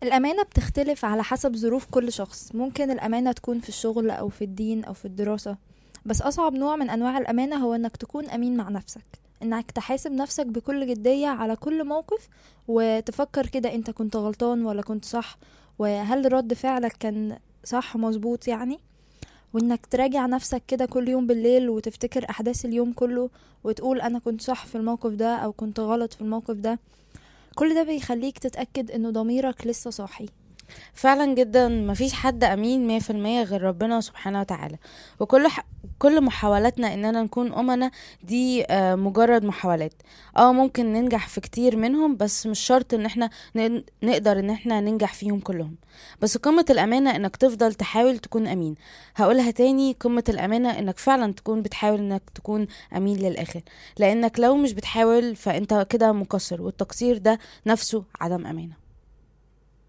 الأمانة بتختلف على حسب ظروف كل شخص ممكن الأمانة تكون في الشغل أو في الدين أو في الدراسة بس أصعب نوع من أنواع الأمانة هو إنك تكون أمين مع نفسك إنك تحاسب نفسك بكل جدية على كل موقف وتفكر كده أنت كنت غلطان ولا كنت صح وهل رد فعلك كان صح مظبوط يعني وإنك تراجع نفسك كده كل يوم بالليل وتفتكر أحداث اليوم كله وتقول أنا كنت صح في الموقف ده أو كنت غلط في الموقف ده كل ده بيخليك تتأكد إنه ضميرك لسه صاحي فعلا جدا مفيش حد امين مية في المية غير ربنا سبحانه وتعالى وكل ح... كل محاولاتنا اننا نكون امنا دي آه، مجرد محاولات اه ممكن ننجح في كتير منهم بس مش شرط ان احنا ن... نقدر ان احنا ننجح فيهم كلهم بس قمة الامانة انك تفضل تحاول تكون امين هقولها تاني قمة الامانة انك فعلا تكون بتحاول انك تكون امين للاخر لانك لو مش بتحاول فانت كده مقصر والتقصير ده نفسه عدم امانة